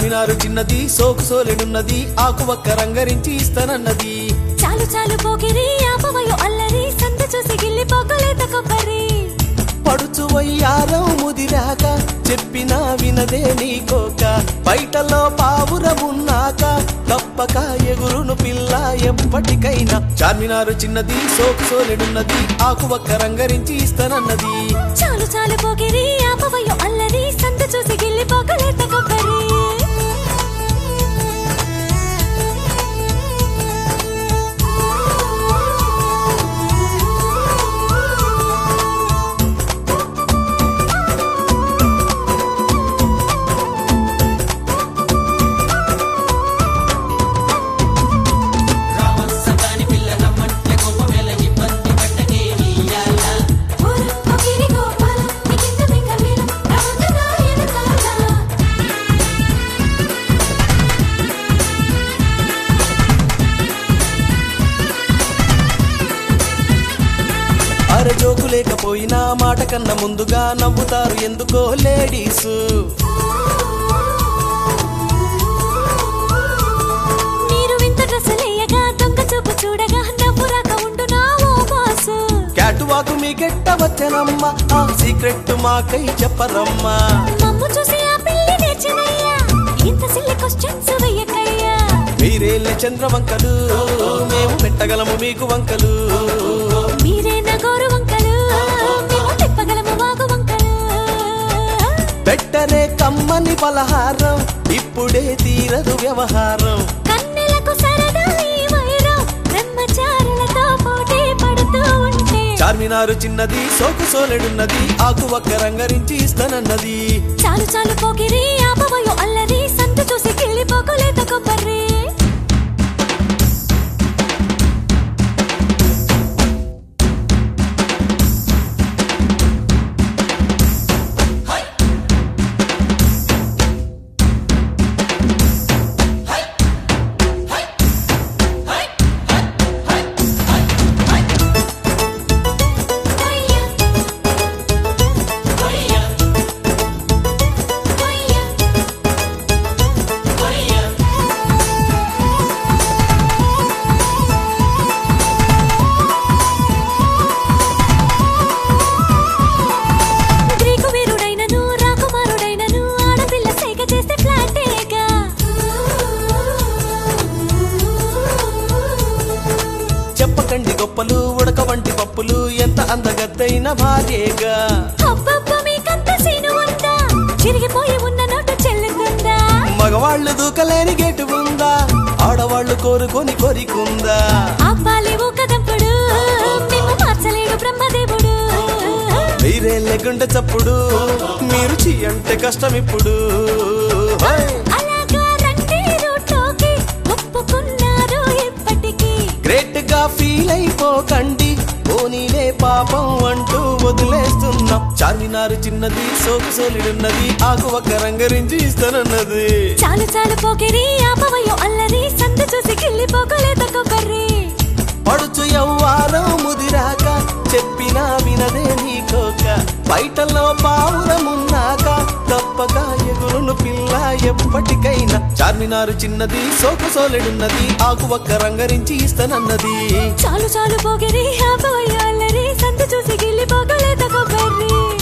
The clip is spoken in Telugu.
చార్మినారు చిన్నది సోకు సోలెడున్నది ఆకువక్క రంగరించి ఇస్తానన్నది చాలు చాలు పోకిరి ఆపవయో అల్లరి సంత చూసి గిల్లి పోకలేత కొబ్బరి పడుచు వయ్యారం ముదిరాక చెప్పినా వినదే నీకోక బయటలో పావురమున్నాక తప్పక ఎగురును పిల్ల ఎప్పటికైనా చార్మినారు చిన్నది సోకు సోలెడున్నది ఆకువక్క రంగరించి ఇస్తానన్నది చాలు చాలు పోకిరి ఆపవయో అల్లరి సంత చూసి గిల్లి పోకలేత కొబ్బరి ఊరు పోకిరి గోపాల నీకింత మింగమీల రమణ ఎనకాల అరే జోకు లేకపోయినా మాట కన్నా ముందుగా నవ్వుతారు ఎందుకో లేడీస్ మీరు వింత డ్రెస్సులేయగా దొంగ చూపు చూడగా నవ్వు రాక ఉండునా ఓ బాసు క్యాట్ వాకు మీకెట్ట వచ్చనమ్మ ఆ సీక్రెట్ మాకై చెప్పరమ్మా మమ్ము చూసి ఆ పిల్లి నేర్చినయ్యా ఇంత సిల్లి క్వశ్చన్స్ వెయ్యకయ్యా మీరేళ్ళ చంద్రవంకలు మేము పెట్టగలము మీకు వంకలు మీరే నా గోరు వంకలు మేము తిప్పగలము వాగు వంకలు పెట్టరే కమ్మని పలహారం ఇప్పుడే తీరదు వ్యవహారం కన్నెలకు సరదా ఈ వైరం బ్రహ్మచారులతో పోటీ పడుతూ ఉంటే చార్మినారు చిన్నది సోకు సోలెడున్నది ఆకువక్క రంగరించి ఇస్తానన్నది చాలు చాలు పోకిరి ఆపవయో అల్లరి సంత చూసి కిళ్ళి పోకలేత కొబ్బరి గ్రీకు వీరుడైనను రాకుమారుడైనను ఆడపిల్ల సైగ చేస్తే ఫ్లాటేగా చెప్పకండి గొప్పలు ఉడక వంటి పప్పులు ఎంత అందగత్తైన భార్యేగా అబ్బబ్బ మీకంత సీను ఉందా చిరిగిపోయి ఉన్న నోటు చెల్లుతుందా మగవాళ్ళు దూకలేని గేటు ఉందా ఆడవాళ్ళు కోరుకొని కోరికుందా అబ్బాలి ఊకదంపుడు మేము మార్చలేడు బ్రహ్మదేవుడు మీరే లేకుండా చప్పుడు మీరు చీ అంటే కష్టం ఇప్పుడు హై! అలాగా రండి రూట్లోకి ఒప్పుకున్నారు ఇప్పటికీ గ్రేట్ గా ఫీల్ అయిపోకండి పోనీలే పాపం అంటూ వదిలేస్తున్నాం చార్మినారు చిన్నది సోకు సోలిడున్నది ఆకు ఒక్క రంగరించి ఇస్తానన్నది చాలు చాలు పోకిరి ఆపవయో అల్లరి సంత చూసి గిల్లి పోకలేత కొబ్బరి పడుచు యవ్వారం ముదిరాక చెప్పినా వినదే నీకోక బయటలో పావురమున్నాక తప్పక ఎగురును పిల్ల ఎప్పటికైనా చార్మినారు చిన్నది సోకు సోలెడున్నది ఆకు ఒక్క రంగరించి ఇస్తానన్నది చాలు చాలు పోకిరి ఆపవయో అల్లరి సంత చూసి గిల్లి పోకలేత కొబ్బరి